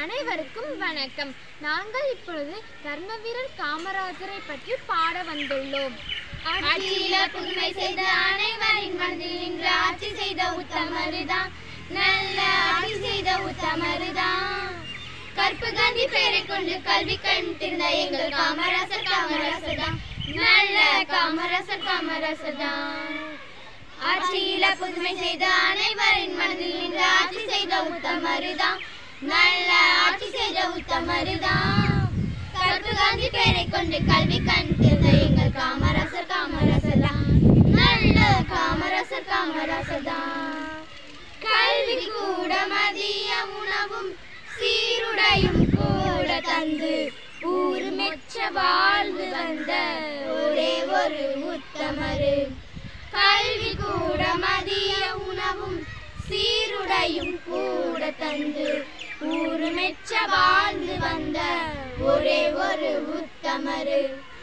அனைவருக்கும் வணக்கம் நாங்கள் இப்பொழுது கர்மவீரர் காமராஜரை பற்றி பாட வந்துள்ளோம் ஆட்சியில புதுமை செய்த அனைவரின் மனதில் நின்று ஆட்சி செய்த உத்தமருதான் நல்ல ஆட்சி செய்த உத்தமருதான் கற்பு காந்தி பெயரை கொண்டு கல்வி கண்டிருந்த எங்கள் காமராசர் காமராசர் தான் நல்ல காமராசர் காமராசர் தான் ஆட்சியில புதுமை செய்த அனைவரின் மனதில் நின்று ஆட்சி செய்த உத்தமருதான் நல்ல ஆட்சி செய்த உத்தமருதான் கற்பு காந்தி பெயரை கொண்டு கல்வி கண்டிருந்த எங்கள் காமராசர் காமராசர் தான் நல்ல காமராசர் காமராசர் தான் கல்வி கூட மதிய உணவும் சீருடையும் கூட தந்து ஊர் மெச்ச வாழ்ந்து வந்த ஒரே ஒரு உத்தமரு கல்வி கூட மதிய உணவும் சீருடையும் கூட தந்து ஊரு மெச்ச வாழ்ந்து வந்த ஒரே ஒரு உத்தமரு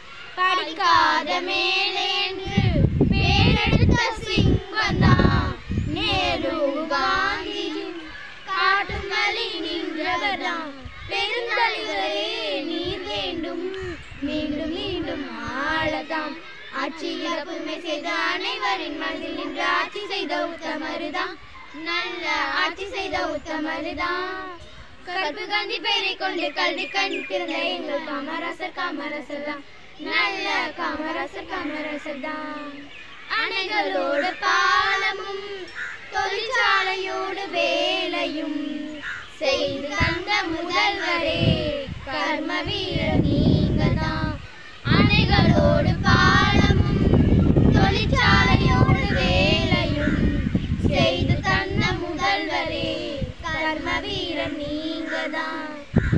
படிக்காத மேலே என்று பேரெடுத்த சிங்கம்தான் நேரு காந்தி காட்டும் வழி நின்றவர்தான் பெருந்தலைவரே நீர் வேண்டும் மீண்டும் மீண்டும் ஆளதாம் ஆட்சியில் புதுமை செய்த அனைவரின் மனதில் நின்று ஆட்சி செய்த உத்தமருதான் நல்ல ஆட்சி செய்த உத்தமருதான் கற்பு காந்தி பெயரை கொண்டு கல்வி கண்டிருந்த எங்கள் காமராசர் காமராசர் தான் நல்ல காமராசர் காமராசர் தான் அணைகளோடு பாலமும் தொழிற்சாலையோடு வேலையும் செய்து தந்த முதல்வரே கர்ம வீரர் நீங்க தான் அணைகளோடு பாலமும் தொழிற்சாலையோடு வேலையும் செய்து தந்த முதல்வரே கர்ம வீரர் நீங்க தான்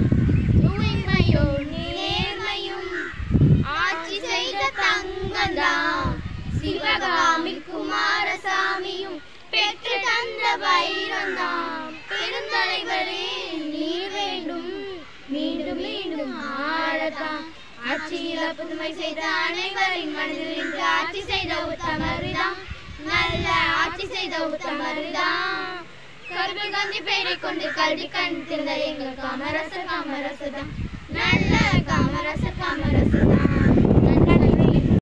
தூய்மையோ நேர்மையும் ஆட்சி செய்த தங்கம்தான் சிவகாமி குமாரசாமியும் பெற்று தந்த வைரம்தான் பெருந்தலைவரே நீர் வேண்டும் மீண்டும் மீண்டும் ஆளதான் ஆட்சியில புதுமை செய்த அனைவரின் மனதில் நின்று ஆட்சி செய்த உத்தமருதான் நல்ல ஆட்சி செய்த உத்தமருதான் கருப்பு காந்தி பெயரை கொண்டு கல்வி கண்டிருந்த எங்கள் காமராசர் காமராசர் தான் நல்ல காமராசர் காமராசர் தான்